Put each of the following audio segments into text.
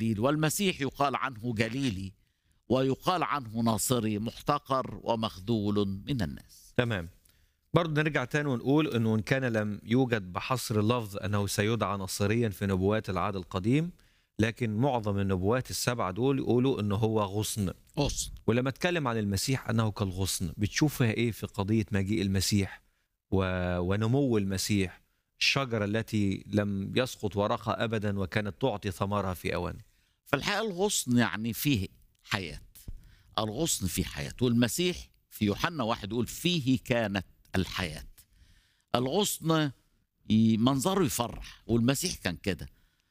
الجليل والمسيح يقال عنه جليلي ويقال عنه ناصري محتقر ومخذول من الناس تمام برضه نرجع تاني ونقول انه ان كان لم يوجد بحصر اللفظ انه سيدعى نصريا في نبوات العهد القديم لكن معظم النبوات السبعه دول يقولوا انه هو غصن غصن ولما اتكلم عن المسيح انه كالغصن بتشوفها ايه في قضيه مجيء المسيح و... ونمو المسيح الشجره التي لم يسقط ورقها ابدا وكانت تعطي ثمرها في اوان فالحقيقة الغصن يعني فيه حياة الغصن فيه حياة والمسيح في يوحنا واحد يقول فيه كانت الحياة الغصن ي- منظره يفرح والمسيح كان كده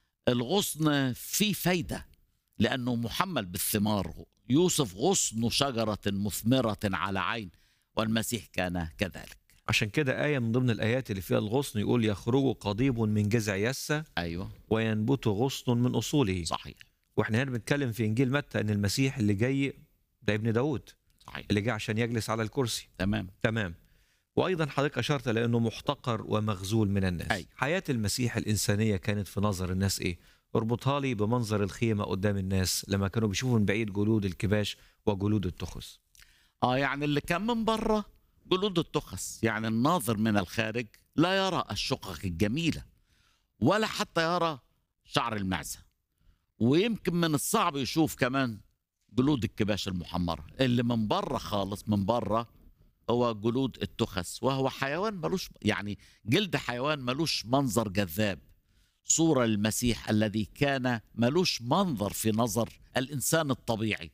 الغصن فيه فايدة لأنه محمل بالثمار يوسف غصن شجرة مثمرة على عين والمسيح كان كذلك عشان كده آية من ضمن الآيات اللي فيها الغصن يقول يخرج قضيب من جذع يسة أيوة وينبت غصن من أصوله صحيح واحنا هنا بنتكلم في إنجيل متى إن المسيح اللي جاي ده ابن داود صحيح اللي جاي عشان يجلس على الكرسي تمام تمام وأيضا حضرتك أشرت لأنه محتقر ومغزول من الناس أي. حياة المسيح الإنسانية كانت في نظر الناس إيه اربطها لي بمنظر الخيمة قدام الناس لما كانوا بيشوفوا من بعيد جلود الكباش وجلود التخس اه يعني اللي كان من بره جلود التخس يعني الناظر من الخارج لا يرى الشقق الجميلة ولا حتى يرى شعر المعزة ويمكن من الصعب يشوف كمان جلود الكباش المحمرة اللي من بره خالص من بره هو جلود التخس وهو حيوان ملوش يعني جلد حيوان ملوش منظر جذاب صورة المسيح الذي كان ملوش منظر في نظر الإنسان الطبيعي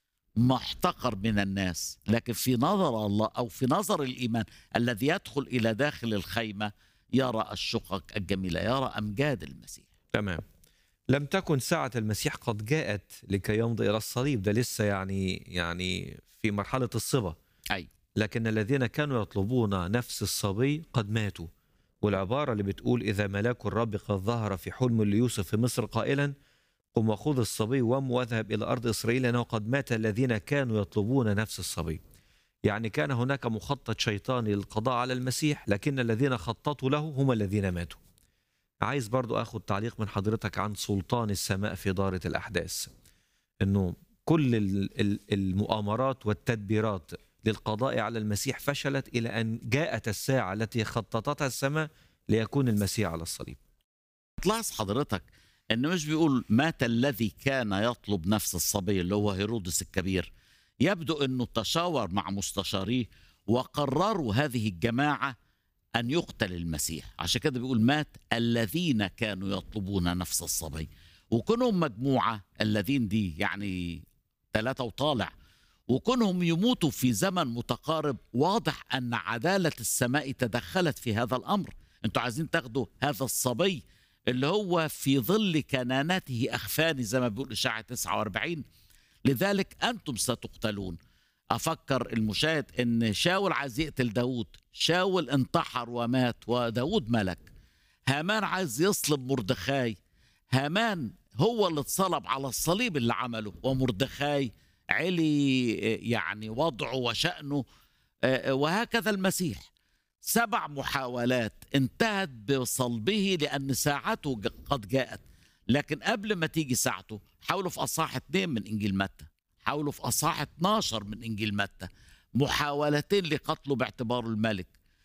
محتقر من الناس لكن في نظر الله أو في نظر الإيمان الذي يدخل إلى داخل الخيمة يرى الشقق الجميلة يرى أمجاد المسيح تمام لم تكن ساعة المسيح قد جاءت لكي يمضي إلى الصليب ده لسه يعني يعني في مرحلة الصبا أي لكن الذين كانوا يطلبون نفس الصبي قد ماتوا والعبارة اللي بتقول إذا ملاك الرب قد ظهر في حلم ليوسف في مصر قائلا قم وخذ الصبي وم واذهب إلى أرض إسرائيل لأنه قد مات الذين كانوا يطلبون نفس الصبي يعني كان هناك مخطط شيطاني للقضاء على المسيح لكن الذين خططوا له هم الذين ماتوا عايز برضو أخذ تعليق من حضرتك عن سلطان السماء في دارة الأحداث أنه كل ال- ال- المؤامرات والتدبيرات للقضاء على المسيح فشلت إلى أن جاءت الساعة التي خططتها السماء ليكون المسيح على الصليب تلاحظ حضرتك انه مش بيقول مات الذي كان يطلب نفس الصبي اللي هو هيرودس الكبير يبدو انه تشاور مع مستشاريه وقرروا هذه الجماعه ان يقتل المسيح عشان كده بيقول مات الذين كانوا يطلبون نفس الصبي وكونهم مجموعه الذين دي يعني ثلاثه وطالع وكونهم يموتوا في زمن متقارب واضح ان عداله السماء تدخلت في هذا الامر انتوا عايزين تاخدوا هذا الصبي اللي هو في ظل كنانته أخفاني زي ما بيقول إشاعة 49 لذلك أنتم ستقتلون أفكر المشاهد أن شاول عايز يقتل داود شاول انتحر ومات وداود ملك هامان عايز يصلب مردخاي هامان هو اللي اتصلب على الصليب اللي عمله ومردخاي علي يعني وضعه وشأنه آه، وهكذا المسيح سبع محاولات انتهت بصلبه لأن ساعته ج- قد جاءت لكن قبل ما تيجي ساعته حاولوا في أصحاح 2 من إنجيل متى حاولوا في أصحاح 12 من إنجيل متى محاولتين لقتله باعتباره الملك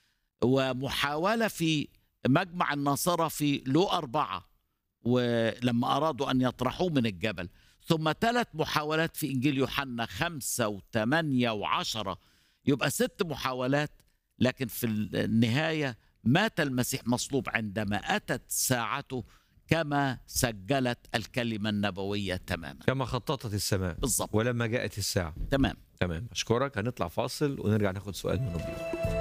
ومحاولة في مجمع الناصرة في لو أربعة ولما أرادوا أن يطرحوه من الجبل ثم ثلاث محاولات في إنجيل يوحنا خمسة وثمانية وعشرة يبقى ست محاولات لكن في النهاية مات المسيح مصلوب عندما أتت ساعته كما سجلت الكلمة النبوية تماما كما خططت السماء بالضبط ولما جاءت الساعة تمام تمام أشكرك هنطلع فاصل ونرجع ناخد سؤال من الضيوف